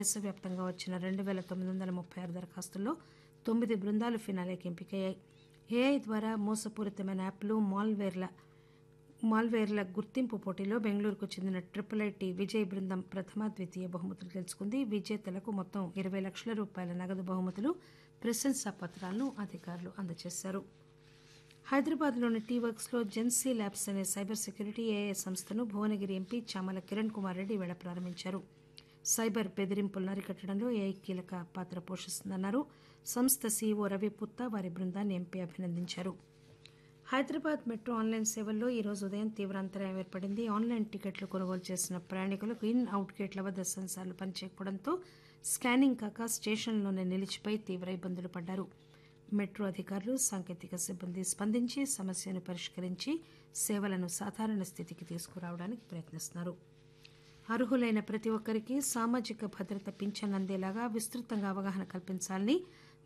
దేశవ్యాప్తంగా వచ్చిన రెండు పేల తొమ్మిది వందల ముప్పై ఆరు దరఖాస్తుల్లో తొమ్మిది బృందాలు ఫినాలేకి ఎంపికయ్యాయి ఏఐ ద్వారా మోసపూరితమైన యాప్లు మాల్వేర్ల మాల్వేర్ల గుర్తింపు పోటీలో బెంగళూరుకు చెందిన ట్రిపుల్ ఐటీ విజయ్ బృందం ప్రథమ ద్వితీయ బహుమతులు గెలుచుకుంది విజేతలకు మొత్తం ఇరవై లక్షల రూపాయల నగదు బహుమతులు ప్రశంసా పత్రాలను అధికారులు అందజేశారు హైదరాబాద్లోని టీ వర్క్స్లో జెన్సీ ల్యాబ్స్ అనే సైబర్ సెక్యూరిటీ ఏఐ సంస్థను భువనగిరి ఎంపీ చామల కిరణ్ కుమార్ రెడ్డి ఈవేళ ప్రారంభించారు సైబర్ బెదిరింపులను అరికట్టడంలో ఏఐ కీలక పాత్ర పోషిస్తుందన్నారు సంస్థ సీఈఓ రవి పుత్తా వారి బృందాన్ని ఎంపీ అభినందించారు హైదరాబాద్ మెట్రో ఆన్లైన్ సేవల్లో ఈ రోజు ఉదయం తీవ్ర అంతరాయం ఏర్పడింది ఆన్లైన్ టికెట్లు కొనుగోలు చేసిన ప్రయాణికులకు ఇన్ అవుట్ గేట్ల వద్ద సెన్సార్లు పనిచేయకపోవడంతో స్కానింగ్ కాక స్టేషన్లోనే నిలిచిపోయి తీవ్ర ఇబ్బందులు పడ్డారు మెట్రో అధికారులు సాంకేతిక సిబ్బంది స్పందించి సమస్యను పరిష్కరించి సేవలను సాధారణ స్థితికి తీసుకురావడానికి ప్రయత్నిస్తున్నారు అర్హులైన ప్రతి ఒక్కరికి సామాజిక భద్రత పింఛన్ అందేలాగా విస్తృతంగా అవగాహన కల్పించాలని